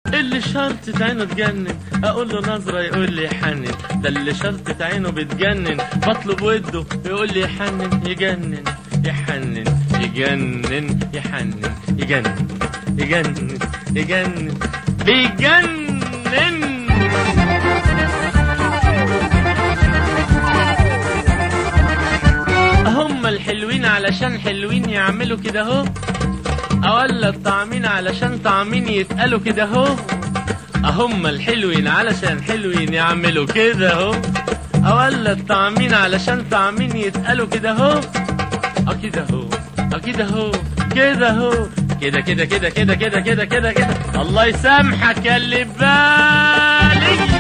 اللي شرطة عينه تجنن اقول له نظرة يقول لي يحنن ده اللي شرطة عينه بتجنن بطلب وده يقول لي يحنن يجنن يحنن يجنن يحنن يجنن يجنن يجنن بيجنن هم الحلوين علشان حلوين يعملوا كده اهو ولا الطعمين علشان طعمين يتقالوا كده اهو هم الحلوين علشان حلوين يعملوا كده اهو ولا الطعمين علشان طعمين يتقالوا كده اهو اه كده اهو اه كده اهو كده اهو كده كده كده كده كده كده كده كده الله يسامحك يا اللي في بالي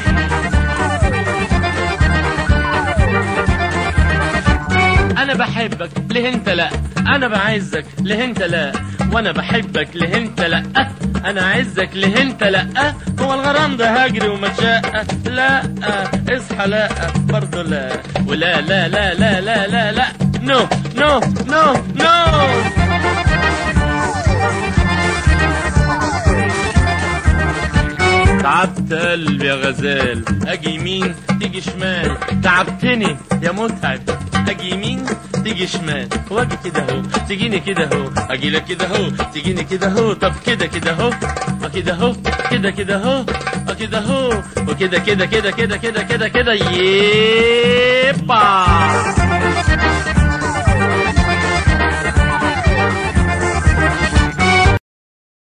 انا بحبك ليه انت لا انا بعزك ليه انت لا وانا بحبك ليه انت لا انا عزك ليه انت لا هو الغرام ده هجري ومشاء لا اصحى لا برضه لا ولا لا لا لا لا لا لا نو نو نو نو تعبت قلبي يا غزال اجي يمين تيجي شمال تعبتني يا متعب اجي يمين تيجي شمال واجي كده اهو تجيني كده اهو اجي لك كده اهو تجيني كده اهو طب كده كده اهو اه كده اهو كده كده اهو اه كده اهو وكده كده كده كده كده كده كده يبا